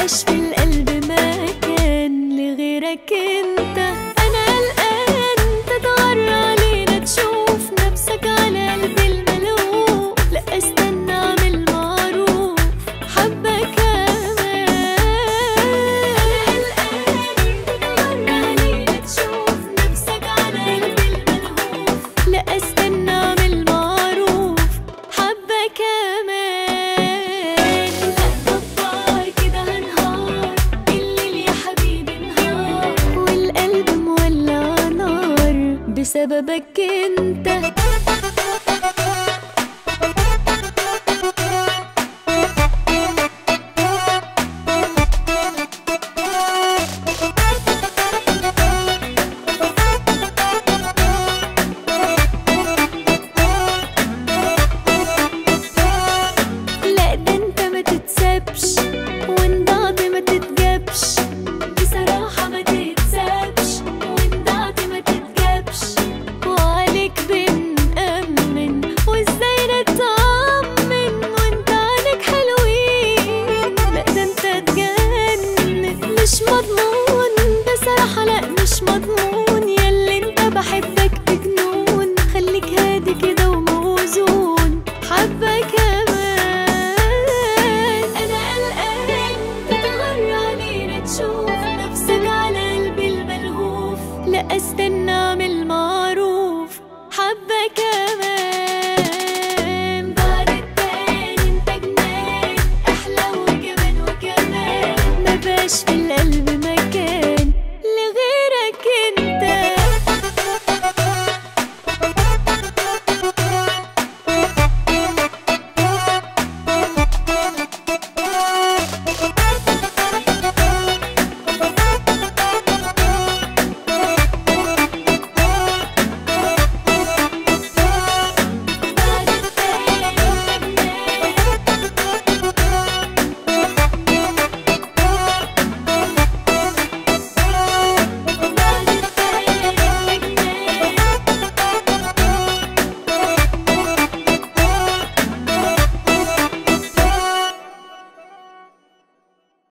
مبقاش في القلب مكان لغيرك انت انا قلقان تتغرى علينا تشوف نفسك على قلبي الملهوف لا استنى اعمل معروف حبة كمان قلقان تتغرى علينا تشوف نفسك على قلبي الملهوف لا استنى اعمل معروف حبة كمان لا جبار كده هنهار الليل يا حبيبي نهار والقلب مولع نار بسببك كده